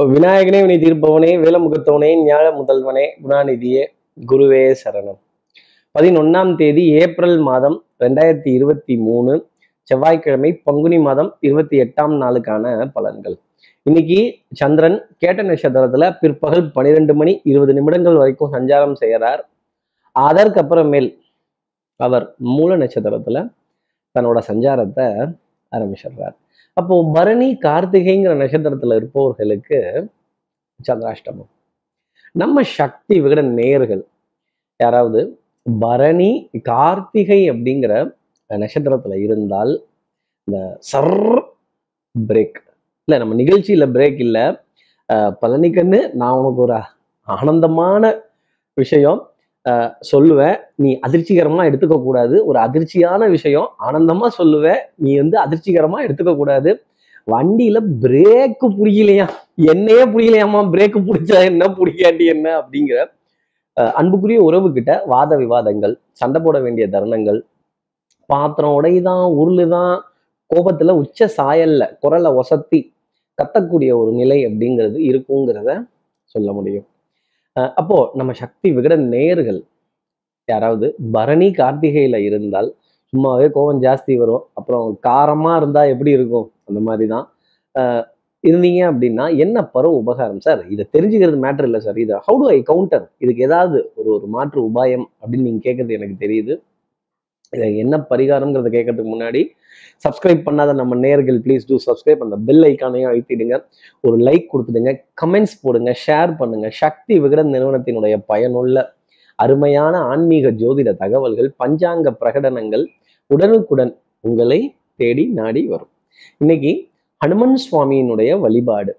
விநாயகனே வினை தீர்ப்பவனே வேலமுகத்தவனே ஞாழ முதல்வனே குணாநிதியே குருவே சரணம் பதினொன்னாம் தேதி ஏப்ரல் மாதம் ரெண்டாயிரத்தி இருபத்தி மூணு செவ்வாய்க்கிழமை பங்குனி மாதம் இருபத்தி எட்டாம் நாளுக்கான பலன்கள் இன்னைக்கு சந்திரன் கேட்ட நட்சத்திரத்துல பிற்பகல் பன்னிரெண்டு மணி இருபது நிமிடங்கள் வரைக்கும் சஞ்சாரம் செய்யறார் அதற்கப்புறமேல் அவர் மூல நட்சத்திரத்துல தன்னோட சஞ்சாரத்தை ஆரம்பிச்சிடுறார் அப்போ பரணி கார்த்திகைங்கிற நட்சத்திரத்துல இருப்பவர்களுக்கு சந்திராஷ்டமம் நம்ம சக்தி விகட நேர்கள் யாராவது பரணி கார்த்திகை அப்படிங்கிற நட்சத்திரத்துல இருந்தால் இந்த சர் பிரேக் இல்லை நம்ம நிகழ்ச்சியில பிரேக் இல்லை பழனிக்கண்ணு நான் உனக்கு ஒரு ஆனந்தமான விஷயம் அஹ், சொல்லுவேன் நீ அதிர்ச்சிகரமா எடுத்துக்க கூடாது ஒரு அதிர்ச்சியான விஷயம் ஆனந்தமா சொல்லுவேன் நீ வந்து அதிர்ச்சிகரமா எடுத்துக்க கூடாது வண்டியில பிரேக்கு பிடிக்கலையா என்னையே பிடிக்கலையாமா பிரேக்கு பிடிச்சா என்ன பிடிக்காட்டி என்ன அப்படிங்கிற அஹ், அன்புக்குரிய உறவு கிட்ட வாத விவாதங்கள் சண்டை போட வேண்டிய தருணங்கள் பாத்திரம் உடையுதான் உருளுதான் கோபத்துல உச்ச சாயல்ல குரலை ஒசத்தி கத்தக்கூடிய ஒரு நிலை அப்படிங்கிறது இருக்குங்கிறத சொல்ல முடியும் அஹ் அப்போ நம்ம சக்தி விகட நேர்கள் யாராவது பரணி கார்த்திகையில இருந்தால் சும்மாவே கோபம் ஜாஸ்தி வரும் அப்புறம் காரமா இருந்தா எப்படி இருக்கும் அந்த மாதிரி தான் அஹ் இருந்தீங்க அப்படின்னா என்ன பருவ உபகாரம் சார் இதை தெரிஞ்சுக்கிறது மேட்டர் இல்லை சார் இதை ஹவு டு ஐ கவுண்டர் இதுக்கு ஏதாவது ஒரு ஒரு மாற்று உபாயம் அப்படின்னு நீங்க கேட்கறது எனக்கு தெரியுது இதை என்ன பரிகாரம்ங்கிறத கேட்கறதுக்கு முன்னாடி சப்ஸ்கிரைப் பண்ணாத நம்ம நேர்கள் ப்ளீஸ் டூ சப்ஸ்கிரைப் அந்த பெல் ஐக்கானையும் அழுத்திடுங்க ஒரு லைக் கொடுத்துடுங்க கமெண்ட்ஸ் போடுங்க ஷேர் பண்ணுங்க சக்தி விகடன் நிறுவனத்தினுடைய பயனுள்ள அருமையான ஆன்மீக ஜோதிட தகவல்கள் பஞ்சாங்க பிரகடனங்கள் உடனுக்குடன் உங்களை தேடி நாடி வரும் இன்னைக்கு ஹனுமன் சுவாமியினுடைய வழிபாடு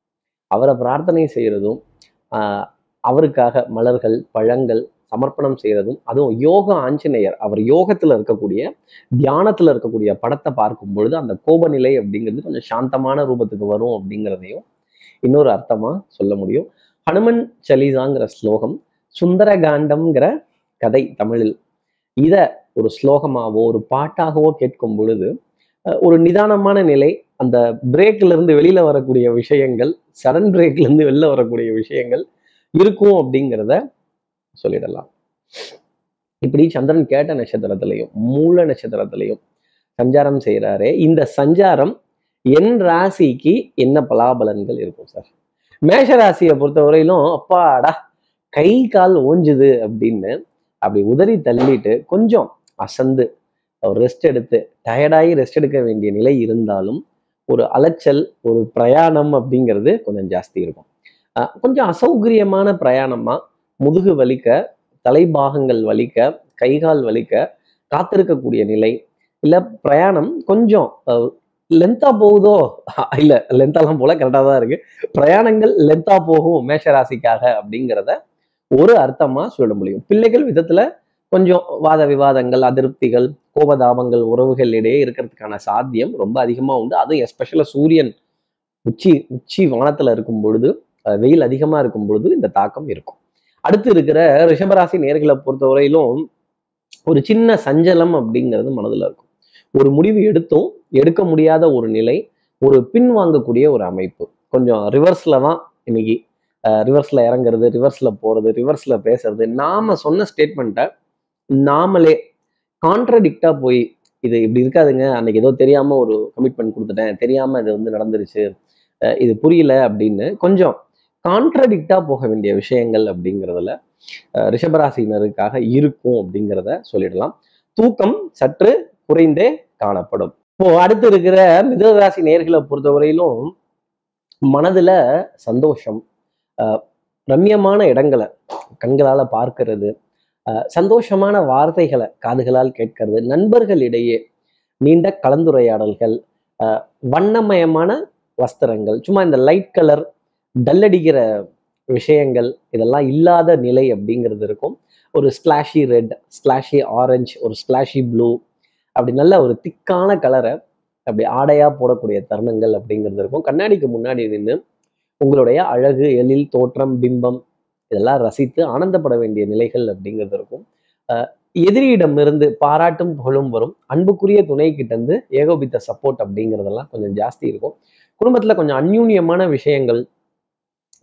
அவரை பிரார்த்தனை செய்யறதும் ஆஹ், அவருக்காக மலர்கள் பழங்கள் சமர்ப்பணம் செய்யறதும் அதுவும் யோக ஆஞ்சநேயர் அவர் யோகத்துல இருக்கக்கூடிய தியானத்துல இருக்கக்கூடிய படத்தை பார்க்கும் பொழுது அந்த கோபநிலை அப்படிங்கிறது கொஞ்சம் சாந்தமான ரூபத்துக்கு வரும் அப்படிங்கிறதையும் இன்னொரு அர்த்தமா சொல்ல முடியும் ஹனுமன் சலீசாங்கிற ஸ்லோகம் சுந்தரகாண்டம்ங்கிற கதை தமிழில் இத ஒரு ஸ்லோகமாவோ ஒரு பாட்டாகவோ கேட்கும் பொழுது அஹ், ஒரு நிதானமான நிலை அந்த பிரேக்ல இருந்து வெளியில வரக்கூடிய விஷயங்கள் சடன் பிரேக்ல இருந்து வெளில வரக்கூடிய விஷயங்கள் இருக்கும் அப்படிங்கிறத சொல்லிடலாம் இப்படி சந்திரன் கேட்ட நட்சத்திரத்திலையும் மூல நட்சத்திரத்திலையும் சஞ்சாரம் செய்கிறாரே இந்த சஞ்சாரம் என் ராசிக்கு என்ன பலாபலன்கள் இருக்கும் சார் மேஷ ராசியை பொறுத்தவரையிலும் அப்பாடா கை கால் ஓஞ்சுது அப்படின்னு அப்படி உதறி தள்ளிட்டு கொஞ்சம் அசந்து ஒரு ரெஸ்ட் எடுத்து டயர்டாகி ரெஸ்ட் எடுக்க வேண்டிய நிலை இருந்தாலும் ஒரு அலைச்சல் ஒரு பிரயாணம் அப்படிங்கிறது கொஞ்சம் ஜாஸ்தி இருக்கும் அஹ் கொஞ்சம் அசௌகரியமான பிரயாணமா முதுகு வலிக்க தலைபாகங்கள் வலிக்க கைகால் வலிக்க காத்திருக்கக்கூடிய நிலை இல்ல பிரயாணம் கொஞ்சம் லென்த்தா போகுதோ இல்ல லென்த்தாலாம் போல கரெக்டா தான் இருக்கு பிரயாணங்கள் லென்த்தா போகும் மேஷ ராசிக்காக அப்படிங்கிறத ஒரு அர்த்தமா சொல்ல முடியும் பிள்ளைகள் விதத்துல கொஞ்சம் வாத விவாதங்கள் அதிருப்திகள் கோபதாபங்கள் உறவுகள் இடையே இருக்கிறதுக்கான சாத்தியம் ரொம்ப அதிகமா உண்டு அதுவும் எஸ்பெஷலா சூரியன் உச்சி உச்சி வானத்துல இருக்கும் பொழுது அஹ் வெயில் அதிகமா இருக்கும் பொழுது இந்த தாக்கம் இருக்கும் அடுத்து இருக்கிற ரிஷபராசி நேர்களை பொறுத்தவரையிலும் ஒரு சின்ன சஞ்சலம் அப்படிங்கிறது மனதுல இருக்கும் ஒரு முடிவு எடுத்தும் எடுக்க முடியாத ஒரு நிலை ஒரு பின் வாங்கக்கூடிய ஒரு அமைப்பு கொஞ்சம் ரிவர்ஸ்ல தான் இன்னைக்கு ரிவர்ஸ்ல இறங்குறது ரிவர்ஸ்ல போறது ரிவர்ஸ்ல பேசுறது நாம சொன்ன ஸ்டேட்மெண்ட்டை நாமளே கான்ட்ரடிக்டா போய் இது இப்படி இருக்காதுங்க அன்னைக்கு ஏதோ தெரியாம ஒரு கமிட்மெண்ட் கொடுத்துட்டேன் தெரியாம இது வந்து நடந்துருச்சு அஹ் இது புரியல அப்படின்னு கொஞ்சம் கான்ட்ரடிக்டா போக வேண்டிய விஷயங்கள் அப்படிங்கிறதுல அஹ் ரிஷபராசினருக்காக இருக்கும் அப்படிங்கிறத சொல்லிடலாம் தூக்கம் சற்று குறைந்தே காணப்படும் இப்போ அடுத்து இருக்கிற மிதராசி நேர்களை பொறுத்தவரையிலும் மனதுல சந்தோஷம் அஹ் ரம்யமான இடங்களை கண்களால பார்க்கிறது அஹ் சந்தோஷமான வார்த்தைகளை காதுகளால் கேட்கறது நண்பர்களிடையே நீண்ட கலந்துரையாடல்கள் அஹ் வண்ணமயமான வஸ்திரங்கள் சும்மா இந்த லைட் கலர் டல்லடிக்கிற விஷயங்கள் இதெல்லாம் இல்லாத நிலை அப்படிங்கிறது இருக்கும் ஒரு ஸ்பிளாஷி ரெட் ஸ்பிளாஷி ஆரஞ்சு ஒரு ஸ்பிளாஷி ப்ளூ அப்படி நல்ல ஒரு திக்கான கலரை அப்படி ஆடையா போடக்கூடிய தருணங்கள் அப்படிங்கிறது இருக்கும் கண்ணாடிக்கு முன்னாடி நின்று உங்களுடைய அழகு எழில் தோற்றம் பிம்பம் இதெல்லாம் ரசித்து ஆனந்தப்பட வேண்டிய நிலைகள் அப்படிங்கிறது இருக்கும் அஹ் எதிரியிடம் இருந்து பாராட்டும் புகழும் வரும் அன்புக்குரிய துணை கிட்ட இருந்து ஏகோபித்த சப்போர்ட் அப்படிங்கிறதெல்லாம் கொஞ்சம் ஜாஸ்தி இருக்கும் குடும்பத்துல கொஞ்சம் அந்யூன்யமான விஷயங்கள்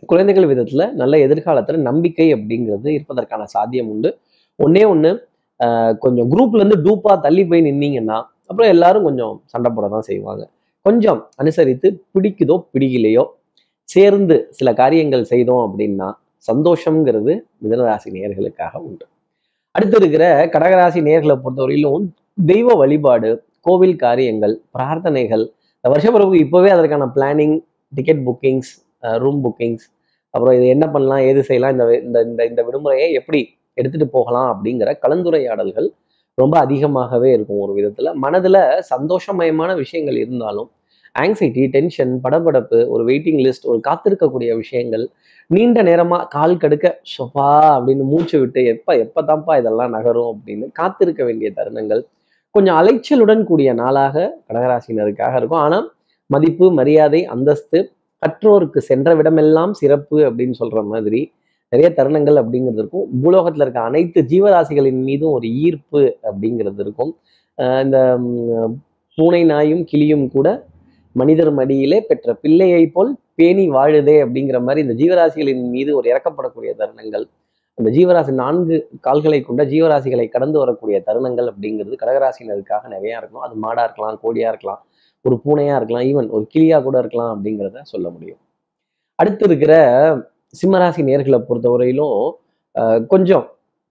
குழந்தைகள் விதத்துல நல்ல எதிர்காலத்துல நம்பிக்கை அப்படிங்கிறது இருப்பதற்கான சாத்தியம் உண்டு ஒன்னே ஒண்ணு ஆஹ் கொஞ்சம் குரூப்ல இருந்து டூப்பா தள்ளி போய் நின்னீங்கன்னா அப்புறம் எல்லாரும் கொஞ்சம் சண்டை போட தான் செய்வாங்க கொஞ்சம் அனுசரித்து பிடிக்குதோ பிடிக்கலையோ சேர்ந்து சில காரியங்கள் செய்தோம் அப்படின்னா சந்தோஷம்ங்கிறது மிதனராசி நேயர்களுக்காக உண்டு அடுத்து இருக்கிற கடகராசி நேயர்களை பொறுத்தவரையிலும் தெய்வ வழிபாடு கோவில் காரியங்கள் பிரார்த்தனைகள் வருஷப்பிறகு இப்போவே அதற்கான planning ticket bookings room bookings அப்புறம் இது என்ன பண்ணலாம் ஏது செய்யலாம் இந்த இந்த இந்த இந்த விடுமுறையை எப்படி எடுத்துட்டு போகலாம் அப்படிங்கிற கலந்துரையாடல்கள் ரொம்ப அதிகமாகவே இருக்கும் ஒரு விதத்துல மனதுல சந்தோஷமயமான விஷயங்கள் இருந்தாலும் ஆங்ஸைட்டி டென்ஷன் படபடப்பு ஒரு வெயிட்டிங் லிஸ்ட் ஒரு காத்திருக்கக்கூடிய விஷயங்கள் நீண்ட நேரமா கால் கடுக்க சொப்பா அப்படின்னு மூச்சு விட்டு எப்ப எப்பதான்ப்பா இதெல்லாம் நகரும் அப்படின்னு காத்திருக்க வேண்டிய தருணங்கள் கொஞ்சம் அலைச்சலுடன் கூடிய நாளாக கடகராசினருக்காக இருக்கும் ஆனா மதிப்பு மரியாதை அந்தஸ்து கற்றோருக்கு சென்ற விடமெல்லாம் சிறப்பு அப்படின்னு சொல்ற மாதிரி நிறைய தருணங்கள் அப்படிங்கிறது இருக்கும் பூலோகத்துல இருக்க அனைத்து ஜீவராசிகளின் மீதும் ஒரு ஈர்ப்பு அப்படிங்கிறது இருக்கும் அஹ் இந்த ம், பூனை நாயும் கிளியும் கூட மனிதர் மடியிலே பெற்ற பிள்ளையை போல் பேணி வாழுதே அப்படிங்கிற மாதிரி இந்த ஜீவராசிகளின் மீது ஒரு இறக்கப்படக்கூடிய தருணங்கள் அந்த ஜீவராசி நான்கு கால்களை கொண்ட ஜீவராசிகளை கடந்து வரக்கூடிய தருணங்கள் அப்படிங்கிறது கடகராசினருக்காக நிறையா இருக்கும் அது மாடா இருக்கலாம் கோடியா இருக்கலாம் ஒரு பூனையா இருக்கலாம் ஈவன் ஒரு கிளியா கூட இருக்கலாம் அப்படிங்கிறத சொல்ல முடியும் அடுத்து இருக்கிற சிம்மராசி நேர்களை பொறுத்தவரையிலும் அஹ், கொஞ்சம்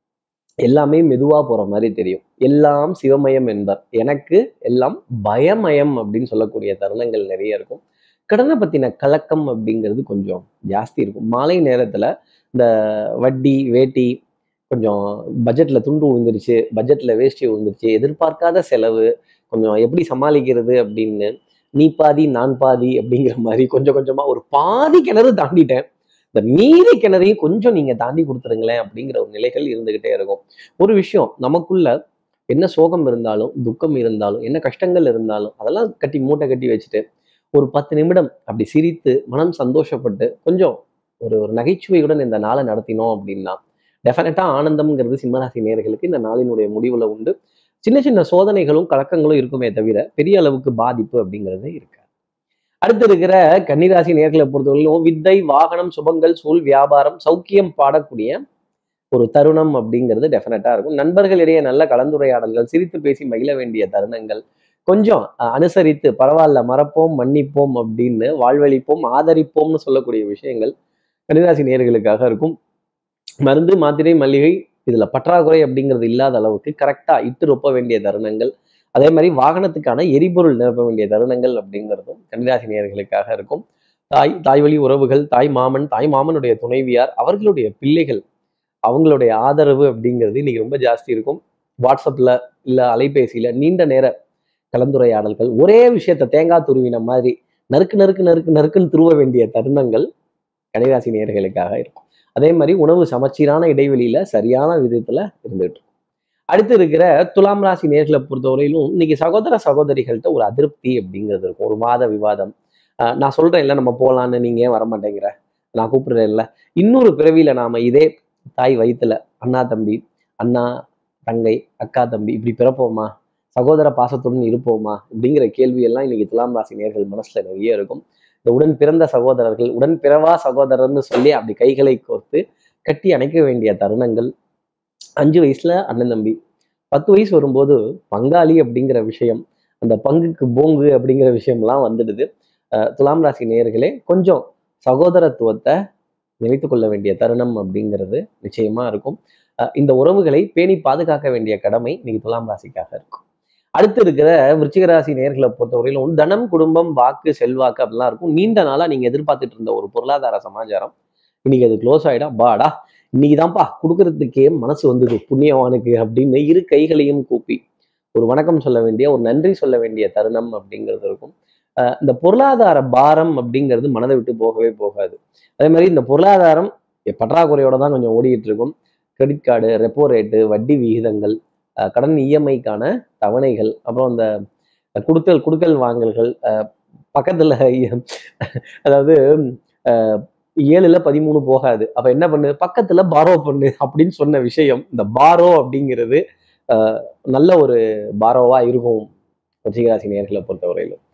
எல்லாமே மெதுவா போற மாதிரி தெரியும் எல்லாம் சிவமயம் என்பர் எனக்கு எல்லாம் பயமயம் அப்படின்னு சொல்லக்கூடிய தருணங்கள் நிறைய இருக்கும் கடனை பத்தின கலக்கம் அப்படிங்கிறது கொஞ்சம் ஜாஸ்தி இருக்கும் மாலை நேரத்துல இந்த வட்டி வேட்டி கொஞ்சம் பட்ஜெட்ல துண்டு விழுந்துருச்சு பட்ஜெட்ல வேஷ்டி விழுந்துருச்சு எதிர்பார்க்காத செலவு கொஞ்சம் எப்படி சமாளிக்கிறது அப்படின்னு நீ பாதி நான் பாதி அப்படிங்கிற மாதிரி கொஞ்சம் கொஞ்சமா ஒரு பாதி கிணறு தாண்டிட்டேன் இந்த மீதி கிணறையும் கொஞ்சம் நீங்க தாண்டி கொடுத்துருங்களேன் அப்படிங்கிற ஒரு நிலைகள் இருந்துகிட்டே இருக்கும் ஒரு விஷயம் நமக்குள்ள என்ன சோகம் இருந்தாலும் துக்கம் இருந்தாலும் என்ன கஷ்டங்கள் இருந்தாலும் அதெல்லாம் கட்டி மூட்டை கட்டி வச்சுட்டு ஒரு பத்து நிமிடம் அப்படி சிரித்து மனம் சந்தோஷப்பட்டு கொஞ்சம் ஒரு ஒரு நகைச்சுவையுடன் இந்த நாளை நடத்தினோம் அப்படின்னா டெஃபினட்டா ஆனந்தம்ங்கிறது சிம்மராசி நேர்களுக்கு இந்த நாளினுடைய முடிவுல உண்டு சின்ன சின்ன சோதனைகளும் கலக்கங்களும் இருக்குமே தவிர பெரிய அளவுக்கு பாதிப்பு அப்படிங்கிறது இருக்காது அடுத்து இருக்கிற கன்னிராசி நேர்களை பொறுத்தவரையிலும் வித்தை வாகனம் சுபங்கள் சூழ் வியாபாரம் சௌக்கியம் பாடக்கூடிய ஒரு தருணம் அப்படிங்கிறது டெஃபினட்டா இருக்கும் நண்பர்களிடையே நல்ல கலந்துரையாடல்கள் சிரித்து பேசி மகிழ வேண்டிய தருணங்கள் கொஞ்சம் அஹ், அனுசரித்து பரவாயில்ல மறப்போம் மன்னிப்போம் அப்படின்னு வாழ்வழிப்போம் ஆதரிப்போம்னு சொல்லக்கூடிய விஷயங்கள் கன்னிராசி நேர்களுக்காக இருக்கும் மருந்து மாத்திரை மல்லிகை இதுல பற்றாக்குறை அப்படிங்கிறது இல்லாத அளவுக்கு கரெக்டா இட்டு ரொப்ப வேண்டிய தருணங்கள் அதே மாதிரி வாகனத்துக்கான எரிபொருள் நிரப்ப வேண்டிய தருணங்கள் அப்படிங்கிறதும் கன்னிராசி நேயர்களுக்காக இருக்கும் தாய் தாய் வழி உறவுகள் தாய் மாமன் தாய் மாமனுடைய துணைவியார் அவர்களுடைய பிள்ளைகள் அவங்களுடைய ஆதரவு அப்படிங்கிறது இன்னைக்கு ரொம்ப ஜாஸ்தி இருக்கும் வாட்ஸ்அப்ல இல்ல அலைபேசியில நீண்ட நேர கலந்துரையாடல்கள் ஒரே விஷயத்த தேங்காய் துருவின மாதிரி நறுக்கு நறுக்கு நறுக்கு நறுக்குன்னு துருவ வேண்டிய தருணங்கள் கன்னிராசி நேயர்களுக்காக இருக்கும் அதே மாதிரி உணவு சமச்சீரான இடைவெளியில சரியான விதத்துல இருந்துட்டு இருக்கும் அடுத்து இருக்கிற துலாம் ராசி நேர்களை பொறுத்தவரையிலும் இன்னைக்கு சகோதர சகோதரிகள்கிட்ட ஒரு அதிருப்தி அப்படிங்கிறது இருக்கும் ஒரு வாத விவாதம் ஆஹ் நான் சொல்றேன் இல்ல நம்ம போலான்னு நீங்க ஏன் வர மாட்டேங்கிற நான் கூப்பிடுறேன் இல்ல இன்னொரு பிறவியில நாம இதே தாய் வயித்துல அண்ணா தம்பி அண்ணா தங்கை அக்கா தம்பி இப்படி பிறப்போமா சகோதர பாசத்துடன் இருப்போமா அப்படிங்கிற கேள்வி எல்லாம் இன்னைக்கு துலாம் ராசி நேர்கள் மனசுல நிறைய இருக்கும் இந்த உடன் பிறந்த சகோதரர்கள் உடன் பிறவா சகோதரர்னு சொல்லி அப்படி கைகளை கோர்த்து கட்டி அணைக்க வேண்டிய தருணங்கள் அஞ்சு வயசுல அண்ணன் தம்பி பத்து வயசு வரும்போது பங்காளி அப்படிங்கிற விஷயம் அந்த பங்குக்கு போங்கு அப்படிங்கிற விஷயம்லாம் வந்துடுது அஹ் துலாம் ராசி நேயர்களே கொஞ்சம் சகோதரத்துவத்தை நினைத்து கொள்ள வேண்டிய தருணம் அப்படிங்கிறது நிச்சயமா இருக்கும் அஹ் இந்த உறவுகளை பேணி பாதுகாக்க வேண்டிய கடமை இன்னைக்கு துலாம் ராசிக்காக இருக்கும் அடுத்து இருக்கிற விருச்சிக ராசி நேர்களை பொறுத்தவரையிலும் தனம் குடும்பம் வாக்கு செல்வாக்கு அப்படிலாம் இருக்கும் நீண்ட நாளா நீங்க எதிர்பார்த்துட்டு இருந்த ஒரு பொருளாதார சமாச்சாரம் இன்னைக்கு அது க்ளோஸ் ஆயிடும் பாடா இன்னைக்கு தான்ப்பா கொடுக்கறதுக்கே மனசு வந்தது புண்ணியவானுக்கு அப்படின்னு இரு கைகளையும் கூப்பி ஒரு வணக்கம் சொல்ல வேண்டிய ஒரு நன்றி சொல்ல வேண்டிய தருணம் அப்படிங்கிறது இருக்கும் அஹ் இந்த பொருளாதார பாரம் அப்படிங்கிறது மனதை விட்டு போகவே போகாது அதே மாதிரி இந்த பொருளாதாரம் பற்றாக்குறையோட தான் கொஞ்சம் ஓடிட்டு இருக்கும் கிரெடிட் கார்டு ரெப்போ ரேட்டு வட்டி விகிதங்கள் அஹ் கடன் இஎம்ஐக்கான தவணைகள் அப்புறம் அந்த குடுக்கல் குடுக்கல் வாங்கல்கள் அஹ் பக்கத்துல அதாவது அஹ் ஏழுல பதிமூணு போகாது அப்ப என்ன பண்ணு பக்கத்துல பாரோ பண்ணு அப்படின்னு சொன்ன விஷயம் இந்த பாரோ அப்படிங்கிறது அஹ் நல்ல ஒரு பாரோவா இருக்கும் ரிஷிகராசி நேர்களை பொறுத்தவரையிலும்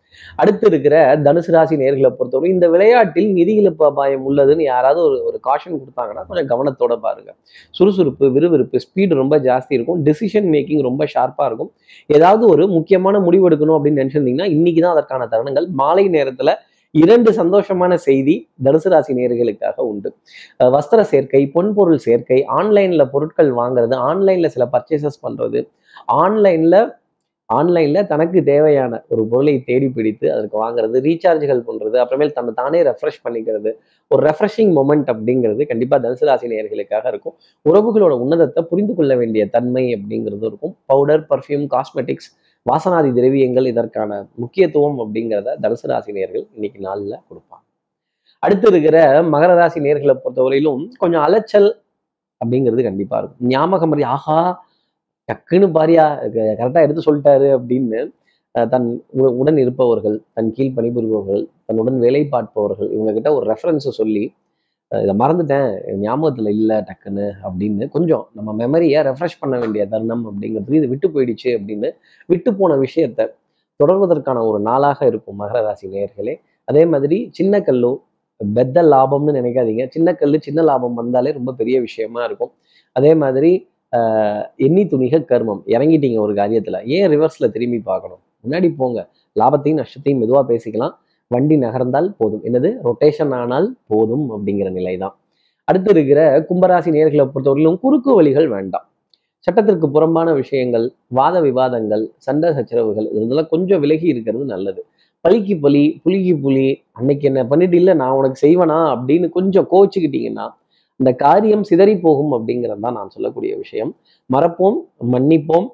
அடுத்து இருக்கிற தனுசு ராசி நேர்களை பொறுத்தவரை இந்த விளையாட்டில் நிதி இழப்பு அபாயம் உள்ளதுன்னு யாராவது ஒரு ஒரு காஷன் கொடுத்தாங்கன்னா கொஞ்சம் கவனத்தோட பாருங்க சுறுசுறுப்பு விறுவிறுப்பு ஸ்பீடு ரொம்ப ஜாஸ்தி இருக்கும் டெசிஷன் மேக்கிங் ரொம்ப ஷார்ப்பாக இருக்கும் ஏதாவது ஒரு முக்கியமான முடிவு எடுக்கணும் அப்படின்னு நினைச்சிருந்தீங்கன்னா இன்னைக்கு தான் அதற்கான தருணங்கள் மாலை நேரத்துல இரண்டு சந்தோஷமான செய்தி தனுசு ராசி நேர்களுக்காக உண்டு அஹ் வஸ்திர சேர்க்கை பொன்பொருள் சேர்க்கை ஆன்லைன்ல பொருட்கள் வாங்குறது ஆன்லைன்ல சில பர்ச்சேசஸ் பண்றது ஆன்லைன்ல ஆன்லைன்ல தனக்கு தேவையான ஒரு பொருளை தேடி பிடித்து அதற்கு வாங்குறது ரீசார்ஜ்கள் பண்றது அப்புறமேல் தன்னை தானே ரெஃப்ரெஷ் பண்ணிக்கிறது ஒரு ரெஃப்ரெஷிங் மொமெண்ட் அப்படிங்கிறது கண்டிப்பா தனுசு ராசி நேயர்களுக்காக இருக்கும் உறவுகளோட உன்னதத்தை புரிந்து கொள்ள வேண்டிய தன்மை அப்படிங்கிறது இருக்கும் பவுடர் பர்ஃப்யூம் காஸ்மெட்டிக்ஸ் வாசனாதி திரவியங்கள் இதற்கான முக்கியத்துவம் அப்படிங்கிறத தனுசு ராசி நேயர்கள் இன்னைக்கு நாளில் கொடுப்பாங்க அடுத்து இருக்கிற மகர ராசி நேர்களை பொறுத்தவரையிலும் கொஞ்சம் அலைச்சல் அப்படிங்கிறது கண்டிப்பா இருக்கும் ஞாபகம் மாதிரி ஆஹா டக்குன்னு பாரியா கரெக்டாக எடுத்து சொல்லிட்டாரு அப்படின்னு அஹ், தன் உ- உடன் இருப்பவர்கள் தன் கீழ் பணிபுரிபவர்கள் தன்னுடன் வேலை பார்ப்பவர்கள் இவங்க கிட்ட ஒரு ரெஃபரன்ஸை சொல்லி அஹ், இதை மறந்துட்டேன் ஞாபகத்தில் இல்லை டக்குன்னு அப்படின்னு கொஞ்சம் நம்ம மெமரியை ரெஃப்ரெஷ் பண்ண வேண்டிய தருணம் அப்படிங்கிறது இது விட்டு போயிடுச்சு அப்படின்னு விட்டு போன விஷயத்த தொடர்வதற்கான ஒரு நாளாக இருக்கும் மகர ராசி நேயர்களே அதே மாதிரி சின்ன கல்லு பெத்த லாபம்னு நினைக்காதீங்க சின்ன கல்லு சின்ன லாபம் வந்தாலே ரொம்ப பெரிய விஷயமா இருக்கும் அதே மாதிரி ஆஹ், எண்ணி துணிக கர்மம் இறங்கிட்டீங்க ஒரு காரியத்துல ஏன் ரிவர்ஸ்ல திரும்பி பார்க்கணும் முன்னாடி போங்க லாபத்தையும் நஷ்டத்தையும் மெதுவா பேசிக்கலாம் வண்டி நகர்ந்தால் போதும் என்னது ரொட்டேஷன் ஆனால் போதும் அப்படிங்கிற நிலை தான் அடுத்து இருக்கிற கும்பராசி நேர்களை பொறுத்தவரையிலும் குறுக்கு வழிகள் வேண்டாம் சட்டத்திற்கு புறம்பான விஷயங்கள் வாத விவாதங்கள் சண்டை சச்சரவுகள் இதெல்லாம் கொஞ்சம் விலகி இருக்கிறது நல்லது பலிக்கு பலி புலிக்கு புலி அன்னைக்கு என்ன பண்ணிட்டு இல்லை நான் உனக்கு செய்வேனா அப்படின்னு கொஞ்சம் கோச்சிக்கிட்டீங்கன்னா இந்த காரியம் சிதறி போகும் அப்படிங்கிறது தான் நான் சொல்லக்கூடிய விஷயம் மறப்போம் மன்னிப்போம்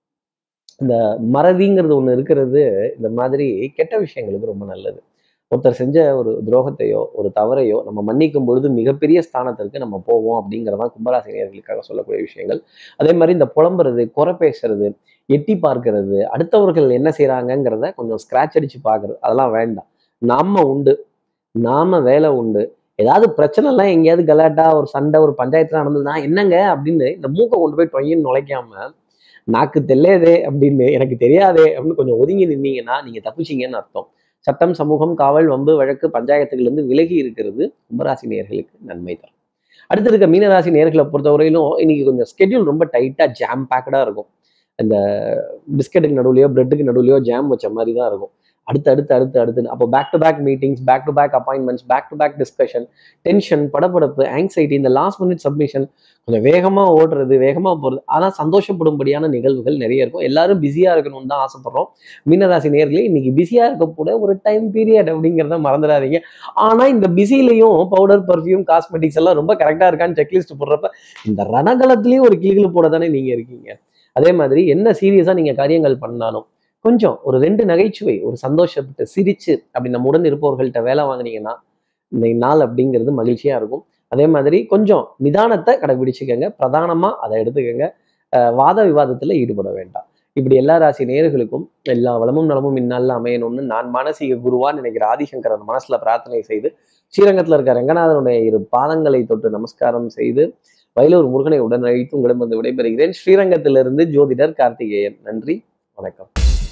இந்த மறதிங்கிறது ஒன்று இருக்கிறது இந்த மாதிரி கெட்ட விஷயங்களுக்கு ரொம்ப நல்லது ஒருத்தர் செஞ்ச ஒரு துரோகத்தையோ ஒரு தவறையோ நம்ம மன்னிக்கும் பொழுது மிகப்பெரிய ஸ்தானத்திற்கு நம்ம போவோம் அப்படிங்கிறதான் கும்பராசினியர்களுக்காக சொல்லக்கூடிய விஷயங்கள் அதே மாதிரி இந்த புலம்புறது குறை பேசுறது எட்டி பார்க்கிறது அடுத்தவர்கள் என்ன செய்றாங்கங்கிறத கொஞ்சம் ஸ்கிராச் அடிச்சு பார்க்கறது அதெல்லாம் வேண்டாம் நாம உண்டு நாம வேலை உண்டு ஏதாவது பிரச்சனைலாம் எங்கேயாவது கலாட்டா ஒரு சண்டை ஒரு பஞ்சாயத்துல நடந்ததுன்னா என்னங்க அப்படின்னு இந்த மூக்கை கொண்டு போய் டொய்யின்னு நுழைக்காம நாக்கு தெல்லையதே அப்படின்னு எனக்கு தெரியாதே அப்படின்னு கொஞ்சம் ஒதுங்கி நின்னீங்கன்னா நீங்க தப்பிச்சீங்கன்னு அர்த்தம் சட்டம் சமூகம் காவல் வம்பு வழக்கு பஞ்சாயத்துகள் இருந்து விலகி இருக்கிறது கும்பராசி நேர்களுக்கு நன்மை தரும் அடுத்து இருக்க மீனராசி நேர்களை பொறுத்தவரையிலும் இன்னைக்கு கொஞ்சம் ஸ்கெட்யூல் ரொம்ப டைட்டா ஜாம் பேக்கடா இருக்கும் இந்த பிஸ்கெட்டுக்கு நடுவுலையோ பிரெட்டுக்கு நடுவுலையோ ஜாம் வச்ச மாதிரி தான் இருக்கும் அடுத்து அடுத்து அடுத்து அடுத்து அப்போ back to back meetings back to back appointments back to back discussion tension படபடப்பு ஆங்ஸைட்டி இந்த லாஸ்ட் மினிட் சப்மிஷன் கொஞ்சம் வேகமாக ஓடுறது வேகமாக போகிறது ஆனால் சந்தோஷப்படும்படியான நிகழ்வுகள் நிறைய இருக்கும் எல்லாரும் பிஸியாக இருக்கணும்னு தான் ஆசைப்படுறோம் மீனராசி நேர்களே இன்னைக்கு பிஸியாக இருக்க கூட ஒரு டைம் பீரியட் அப்படிங்கிறத மறந்துடாதீங்க ஆனால் இந்த பிஸிலையும் பவுடர் பர்ஃப்யூம் காஸ்மெட்டிக்ஸ் எல்லாம் ரொம்ப கரெக்டாக இருக்கான்னு செக்லிஸ்ட் போடுறப்ப இந்த ரணகலத்துலேயும் ஒரு கிளிகள் போட தானே நீங்கள் இருக்கீங்க அதே மாதிரி என்ன சீரியஸாக நீங்கள் காரியங்கள் பண்ணாலும் கொஞ்சம் ஒரு ரெண்டு நகைச்சுவை ஒரு சந்தோஷப்பட்டு சிரிச்சு அப்படி நம்ம உடன் இருப்பவர்கள்ட்ட வேலை வாங்குனீங்கன்னா இந்த நாள் அப்படிங்கிறது மகிழ்ச்சியா இருக்கும் அதே மாதிரி கொஞ்சம் நிதானத்தை கடைபிடிச்சுக்கங்க பிரதானமா அதை எடுத்துக்கங்க அஹ் வாத விவாதத்துல ஈடுபட வேண்டாம் இப்படி எல்லா ராசி நேயர்களுக்கும் எல்லா வளமும் நலமும் இந்நாளில் அமையணும்னு நான் மானசீக குருவான்னு நினைக்கிற ஆதிசங்கரன் மனசுல பிரார்த்தனை செய்து ஸ்ரீரங்கத்துல இருக்க ரங்கநாதனுடைய இரு பாதங்களை தொட்டு நமஸ்காரம் செய்து வயலூர் முருகனை உடன் அழைத்து உங்களிடம் வந்து விடைபெறுகிறேன் ஸ்ரீரங்கத்திலிருந்து ஜோதிடர் கார்த்திகேயன் நன்றி வணக்கம்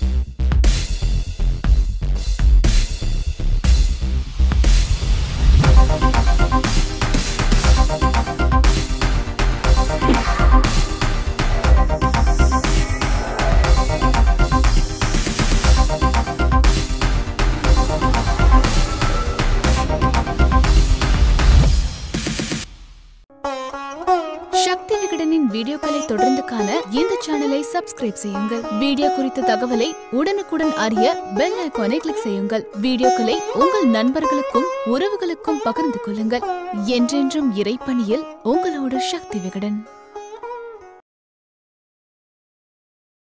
சக்தி விகடனின் வீடியோக்களை தொடர்ந்து காண இந்த சேனலை சப்ஸ்கிரைப் செய்யுங்கள் வீடியோ குறித்த தகவலை உடனுக்குடன் அறிய பெல் ஐகானை கிளிக் செய்யுங்கள் வீடியோக்களை உங்கள் நண்பர்களுக்கும் உறவுகளுக்கும் பகிர்ந்து கொள்ளுங்கள் என்றென்றும் இறைப்பணியில் உங்களோடு சக்தி விகடன்